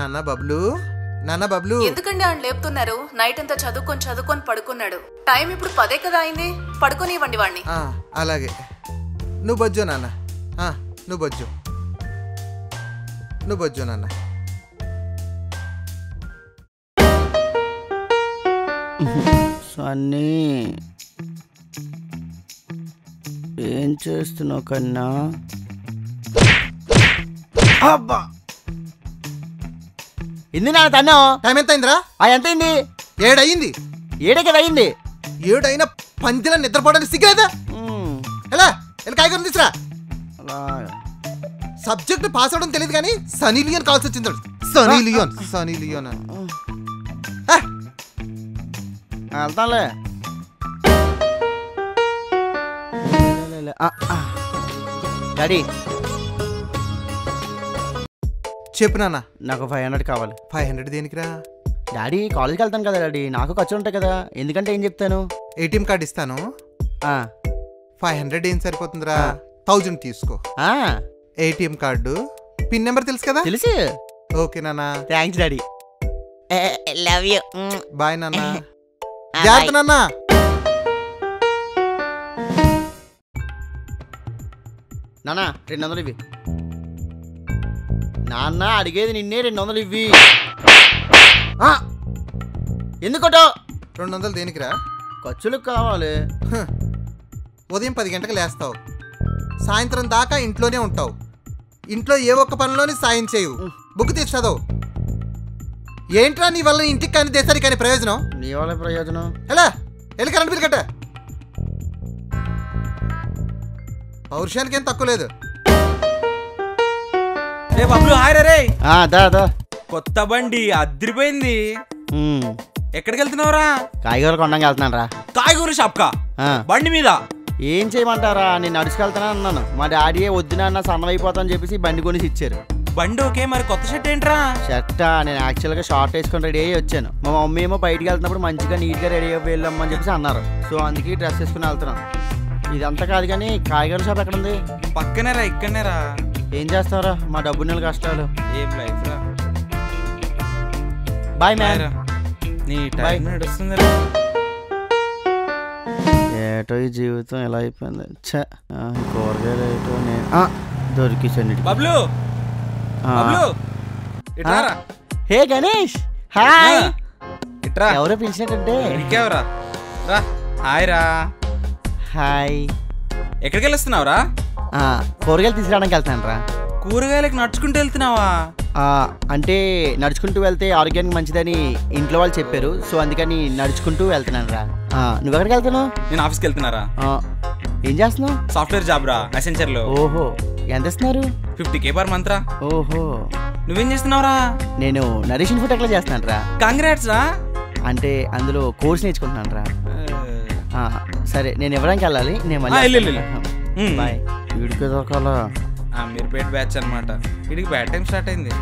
నాన్న బబ్లు నాన్న బబ్లు ఎందుకండి ఆయన లేపుతున్నారు నైట్ అంతా చదువుకొని చదువుకొని పడుకున్నాడు టైం ఇప్పుడు పదే కదా అయింది పడుకోనివ్వండి వాడిని ఆ, అలాగే నువ్వు బొజ్జో నాన్న ఆ, నువ్వు బొజ్జో నువ్వు బొజ్జో నాన్న సన్నీ ఏం చేస్తున్నావు కన్నా అబ్బా ఇంది నా తన్ను టైం ఎంత అయిందిరా ఆ ఎంత అయింది ఏడయింది ఏడే కదా అయింది ఏడైనా పందిలా నిద్రపోవడానికి సిగ్గలేదా ఉమ్, ఎలా వెళ్ళి కాయగూరలు తీసురా అలాగా. సబ్జెక్ట్ పాస్ అవడం తెలియదు కానీ సనీ లియోన్ కావాల్సి వచ్చింది చూడు. సనీ లియోన్ సనీ లియోన్ అని. ఆ, ఆ, వెళ్తానులే లే, లే, లే. ఆ, ఆ. డాడీ చెప్పు నాన్న నాకు ఫైవ్ హండ్రెడ్ కావాలి ఫైవ్ హండ్రెడ్ దేనికిరా డాడీ కాలేజ్కి వెళ్తాను కదా డాడీ నాకు ఖర్చులు ఉంటాయి కదా ఎందుకంటే ఏం చెప్తాను ఏటీఎం కార్డు ఇస్తాను ఆ, ఫైవ్ హండ్రెడ్ ఏం సరిపోతుందిరా థౌజండ్ తీసుకో ఆ, ఏటీఎం కార్డు పిన్ నెంబర్ తెలుసు కదా తెలుసు ఓకే నాన్న thanks daddy love you bye నాన్న జాగ్రత్త నాన్న నాన్న రెండు వందలు ఇవి నాన్న అడిగేది నిన్నే రెండు వందలు ఇవ్వి ఆ, ఎందుకటో రెండు వందలు దేనికిరా ఖర్చులకు కావాలి హ. ఉదయం పది గంటలకు లేస్తావు సాయంత్రం దాకా ఇంట్లోనే ఉంటావు ఇంట్లో ఏ ఒక్క పనిలోని సాయం చేయవు బుక్ తీసి చదవు ఏంట్రా నీ వల్ల ఇంటికి కానీ దేశానికి కానీ ప్రయోజనం నీ వాళ్ళ ప్రయోజనం ఎలా వెళ్ళి కరెంట్ బిల్ కట్ట పౌరుషానికి ఏం తక్కువ లేదు రే బబ్లు హాయ్ రే ఆ, దా దా కొత్త బండి అదిరిపోయింది ఉమ్, ఎక్కడికి వెళ్తున్నావురా కాయగూర కొండంగా వెళ్తున్నాను రా కాయగూర షాప్ కా ఆ, బండి మీద ఏం చేయమంటారా నేను నడుచుకెళ్తాను అన్నాను మా డాడీ వద్దునన్న సన్నం అయిపోతా అని చెప్పేసి బండి కొనేసి ఇచ్చారు బండి ఓకే మరి కొత్త షర్ట్ ఏంట్రా షర్ట్ నేను యాక్చువల్గా షార్ట్ వేసుకొని రెడీ అయ్యి వచ్చాను మా మమ్మీ ఏమో బయటికి వెళ్తున్నప్పుడు మంచిగా నీట్గా రెడీ అయ్యి వెళ్ళమ్మని చెప్పేసి అన్నారు సో అందుకే డ్రెస్ వేసుకుని వెళ్తున్నాను ఇదంతా కాదు కానీ కాయగూర షాప్ ఎక్కడ ఉంది పక్కనే రా ఇక్కడనే రా ఏం చేస్తారా మా డబ్బు నెల కష్టాలు ఏం లైఫ్ రా బాయ్ హాయ్ మ్యాన్ రా. నీ Bye. టైం నడుస్తుంది రా ఏటో ఈ జీవితం ఎలా అయిపోయింది ఛ ఆ, ఈ కూరగాయలు ఏటో నేను ఆ, దొరికేసండి బబ్లు బబ్లు ఇట్రా రా. హే గణేష్ హాయ్ ఆ, ఇట్రా ఎవరో పిలిచినట్టుంటే ఇంకెవరా రా హాయ్ రా హాయ్ ఎక్కడికి వెళ్ళొస్తున్నావురా ఆ, కూరగాయలు తీసుకురావడానికి వెళ్తాను రా కూరగాయలకు నడుచుకుంటూ వెళ్తున్నావా ఆ, అంటే నడుచుకుంటూ వెళ్తే ఆరోగ్యానికి మంచిదని ఇంట్లో వాళ్ళు చెప్పారు సో అందుకని నడుచుకుంటూ వెళ్తున్నాను రా ఆ, నువ్వు ఎక్కడికి వెళ్తున్నావు నేను ఆఫీస్కి వెళ్తున్నారా ఆ, ఏం చేస్తున్నావు సాఫ్ట్వేర్ జాబ్ రా అసెంచర్ లో ఓహో ఎంత ఇస్తున్నారు ఫిఫ్టీ కే పర్ మంత్ రా ఓహో నువ్వేం చేస్తున్నావురా నేను నరేషన్ ఫుడ్ ఎట్లా చేస్తున్నాను రా కాంగ్రాట్స్ రా అంటే అందులో కోర్స్ నేర్చుకుంటున్నాను రా ఆ, సరే నేను ఇవ్వడానికి వెళ్ళాలి నేను ఆ, వెళ్ళు, వెళ్ళు, మళ్ళీ వెళ్ళు. ఉమ్. బాయ్ వీడికి దొరకాలా అమీర్పేట్ బ్యాచ్ అన్నమాట వీడికి బ్యాడ్ టైం స్టార్ట్ అయింది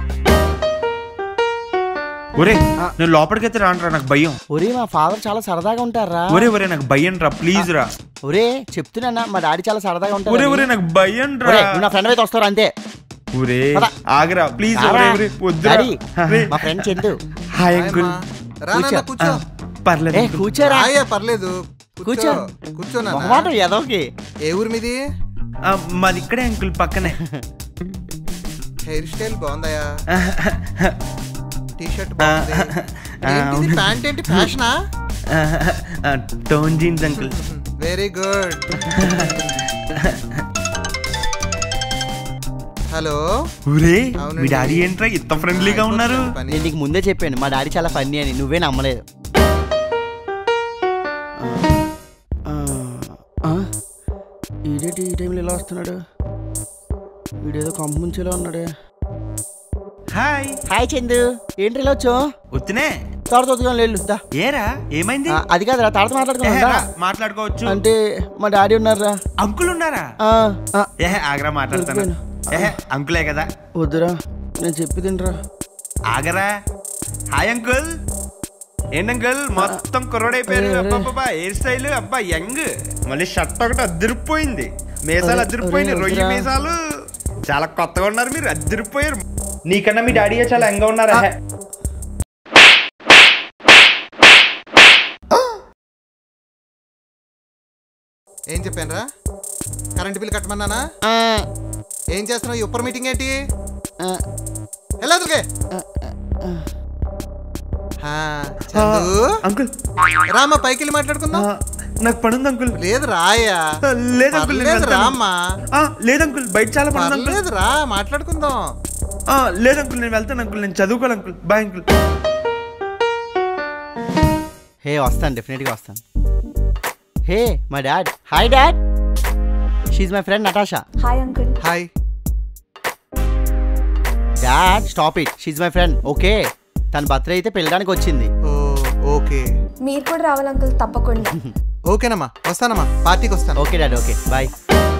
ఒరే నేను లోపలికైతే రానురా నాకు భయం ఒరే మా ఫాదర్ చాలా సరదాగా ఉంటారా ఒరే ఒరే నాకు భయం రా ప్లీజ్ రా ఒరే చెప్తున్నా మా డాడీ చాలా సరదాగా ఒరే ఉంటారు ఒరే నాకు భయం రా ఒరే నువ్వు నా ఫ్రెండ్ అయితే వస్తారు అంతే ఒరే పద. ఆగరా ప్లీజ్ రారా. ఒరే ఒరే వద్దురా డాడీ ఒరే. మా friend Chandu hi hi uncle మా. రా నాన్న కూర్చో పర్లేదు ఏ uncle. కూర్చోరా రాయే పర్లేదు కూర్చో కూర్చో. కూర్చో మొహమాట నాన్న ఎదోకి ఏ ఊరు మీది ఆ, మాది ఇక్కడే అంకుల్ పక్కనే హెయిర్ స్టైల్ బాగుందయా టీ షర్ట్ ఆ, బాగుంది ఆ, ఏంటిది అవును. ప్యాంట్ ఏంటి ఫ్యాషనా torn jeans uncle very good hello ఒరే అవునండి. మీ డాడీ ఏంట్రా ఇంత ఫ్రెండ్లీగా ఉన్నారు పని. నేను నీకు ముందే చెప్పాను మా డాడీ చాలా ఫన్నీ అని నువ్వే నమ్మలేదు ఆ, ఆ, ఈడేటి ఈ టైంలో ఇలా వస్తున్నాడు వీడేదో కంప ముంచేలా ఉన్నాడే హాయ్ హాయ్ చందు ఏంటి ఇలా వచ్చావు వచ్చినే తాడు తొత్తుగా వెళ్ళు దా. ఏరా ఏమైంది ఆ, అది కాదురా తాడత ఏహే, మాట్లాడుకున్నా రా, మాట్లాడుకోవచ్చు అంటే మా డాడీ ఉన్నారా అంకుల్ ఉన్నారా ఆ, ఆ, ఏహే ఆగరా మాట్లాడతాను దొరికిపోయాను. ఏహే అంకులే కదా వద్దురా నేను చెప్పి తినరా ఆగరా హాయ్ అంకుల్ ఏంటి అంకుల్ మొత్తం కుర్రోడైపోయారు అరే, అరే. అబ్బా హెయిర్ స్టైల్ అబ్బా యంగ్ మళ్ళీ షర్ట్ ఒకటి అద్దరిపోయింది మీసాలు అరే, అద్దరిపోయినాయి అరే, రొయ్యి వద్దురా. మీసాలు చాలా కొత్తగా ఉన్నారు మీరు అద్దరిపోయారు నీకన్నా మీ డాడీ చాలా యంగా ఉన్నారా హే. ఏం చెప్పానురా కరెంట్ బిల్ కట్టమన్నానా ఆ, ఏం చేస్తున్నావు ఈ ఉప్పర్ మీటింగ్ ఏంటి ఆ, వెళ్ళదుకే చందు అంకుల్ రామ్మా పైకి వెళ్ళి ఆ, మాట్లాడుకుందాం నాకు పని ఉంది అంకుల్ లేదు రాయా ఆ, లేదు అంకుల్ నేను పర్లేదు వెళ్తాను. రామ్మా ఆ, లేదు అంకుల్ బయట చాలా పని ఉంది అంకుల్ పర్లేదు రా మాట్లాడుకుందాం ఆ, లేదు అంకుల్ నేను వెళ్తాను అంకుల్ నేను చదువుకోవాలి అంకుల్ బాయ్ అంకుల్ హే వస్తాను డెఫినెట్గా వస్తాను hey my dad hi dad she's my friend Natasha hi uncle hi dad stop it she's my friend okay తన బర్త్డే అయితే పెళ్ళడానికి వచ్చింది ఓ ఓకే మీరు కూడా రావాలి అంకుల్ తప్పకుండా ఓకేనమ్మా వస్తానమ్మా పార్టీకి వస్తాను ఓకే డాడ్ ఓకే బాయ్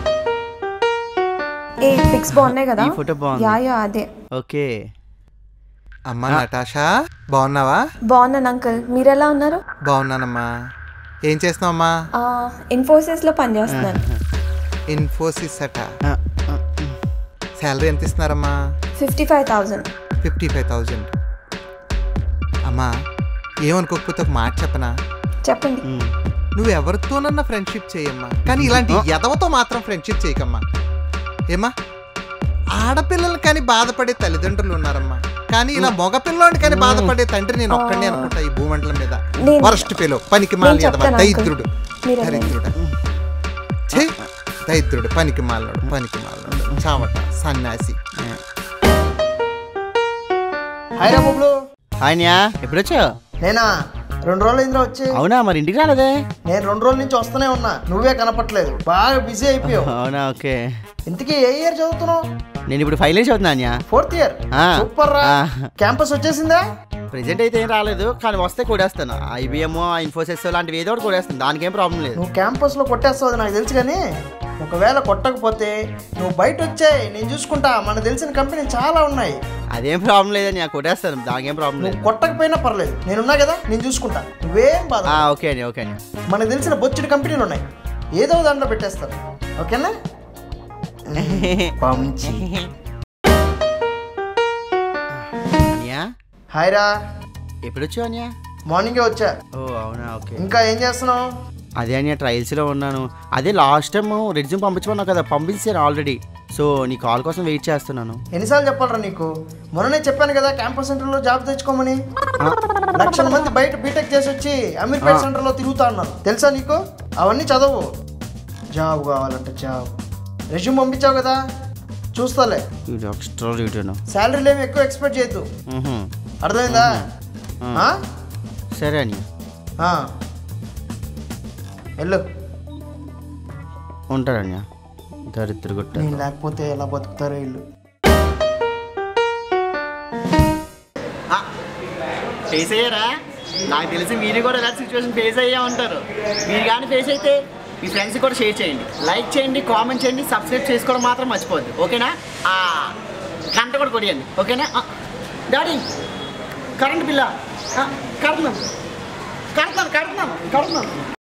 ఏ పిక్స్ బాగున్నాయి కదా ఈ photo బాగుంది. యా యా అదే ఓకే అమ్మా నటాషా బాగున్నావా బాగున్నాను అంకుల్ మీరు ఎలా ఉన్నారు బాగున్నానమ్మా ఏం చేస్తున్నావమ్మా ఆ, ఇన్ఫోసిస్ లో పనిచేస్తున్నాను ఇన్ఫోసిస్ అట ఆ, ఆ, శాలరీ ఎంత ఇస్తున్నారమ్మా fifty five thousand fifty five thousand అమ్మా ఏమనుకోకపోతే ఒక మాట చెప్పనా చెప్పండి ఉమ్. నువ్వు ఎవరితోనన్నా ఫ్రెండ్షిప్ చేయమ్మా కానీ ఇలాంటి ఎదవతో మాత్రం ఫ్రెండ్షిప్ చేయకమ్మా ఏమ్మా ఆడపిల్లలు కానీ బాధపడే తల్లిదండ్రులు ఉన్నారమ్మా కానీ ఇలా మగ పిల్లోని కానీ బాధపడే తండ్రి నేను ఒక్కడే అనుకుంటా ఈ భూమండలం మీద నేను- వరస్ట్ పిలో పనికి నేను మాలి చెప్తాను, uncle. దరిద్రుడు మీరు వెళ్ళండి. దరిద్రుడు ఛీ, దరిద్రుడు పనికి మాలడు పనికి మాలడు చావట సన్యాసి హాయ్ రా బొబ్లు హాయ్ న్యా ఎప్పుడు వచ్చావు నేనా రెండు రోజులు అయిందిరా వచ్చి అవునా మరి ఇంటికి రాలేదే నేను రెండు రోజుల నుంచి వస్తూనే ఉన్నా నువ్వే కనపట్లేదు బాగా బిజీ అయిపోయావు అవునా ఓకే ఇంతకీ ఏ ఇయర్ చదువుతున్నావు నేను ఇప్పుడు ఫైనల్ ఇయర్ చదువుతున్నా న్యా ఫోర్త్ ఇయర్ ఆ. సూపర్ రా ఆ. క్యాంపస్ వచ్చేసిందా ప్రెజెంట్ అయితే ఏం రాలేదు కానీ వస్తే కొడేస్తాను ఐబిఎం ఇన్ఫోసిస్ లాంటివి ఏదో ఒకటి కొడేస్తాను దానికి ఏం ప్రాబ్లం లేదు నువ్వు క్యాంపస్ లో కొట్టేస్తావు అది నాకు తెలుసు కానీ ఒకవేళ కొట్టకపోతే నువ్వు బయట వచ్చాయి నేను చూసుకుంటా మనకు తెలిసిన కంపెనీ చాలా ఉన్నాయి అదేం ప్రాబ్లం లేదని నేను కొట్టేస్తాను దానికేం ప్రాబ్లం నువ్వు లేదు కొట్టకపోయినా పర్లేదు నేనున్నా కదా నేను చూసుకుంటా నువ్వేం బాధ ఆ, ఓకే అండి ఓకే అండి మనకు తెలిసిన బొచ్చుడు కంపెనీలు ఉన్నాయి ఏదో దాంట్లో పెట్టేస్తారు ఓకేనా పంచి అనియా హాయ్ రా ఎప్పుడు వచ్చావు అనియా మార్నింగే వచ్చా ఓ అవునా ఓకే ఇంకా ఏం చేస్తున్నావు అదే అని ట్రయల్స్లో ఉన్నాను అదే లాస్ట్ టైం రెడ్యూమ్ పంపించమన్నావు కదా పంపించాను ఆల్రెడీ సో నీ కాల్ కోసం వెయిట్ చేస్తున్నాను ఎన్నిసార్లు చెప్పాలరా నీకు మొన్ననే చెప్పాను కదా క్యాంపస్ సెంటర్లో జాబ్ తెచ్చుకోమని ఆ, లక్షల మంది బయట బీటెక్ చేసి వచ్చి అమీర్పేట్ సెంటర్లో తిరుగుతా ఉన్నారు తెలుసా నీకు అవన్నీ చదవు జాబ్ కావాలంటే జాబ్ రెజ్యూమ్ పంపించావు కదా చూస్తాలే ఇది ఎక్స్ట్రా రిటర్న్ శాలరీలు ఏమి ఎక్కువ ఎక్స్పెక్ట్ చేయొద్దు అర్థమైందా ఆ? సరే అని ఆ. వెళ్ళు ఉంటాడన్యా దరిద్ర గుట్ట నేను లేకపోతే ఎలా బతుకుతారో వీళ్ళు ఫేస్ అయ్యారా నాకు తెలిసి మీరు కూడా ఇలాంటి సిచ్యువేషన్ ఫేస్ అయ్యే ఉంటారు మీరు కానీ ఫేస్ అయితే మీ ఫ్రెండ్స్ కూడా షేర్ చేయండి లైక్ చేయండి కామెంట్ చేయండి సబ్స్క్రైబ్ చేసుకోవడం మాత్రం మర్చిపోద్దు ఓకేనా ఆ, గంట కూడా కొడియండి ఓకేనా ఆ, డాడీ కరెంట్ బిల్లా ఆ, కడుతున్నాను కడుతున్నాను కడుతున్నాను కడుతున్నాను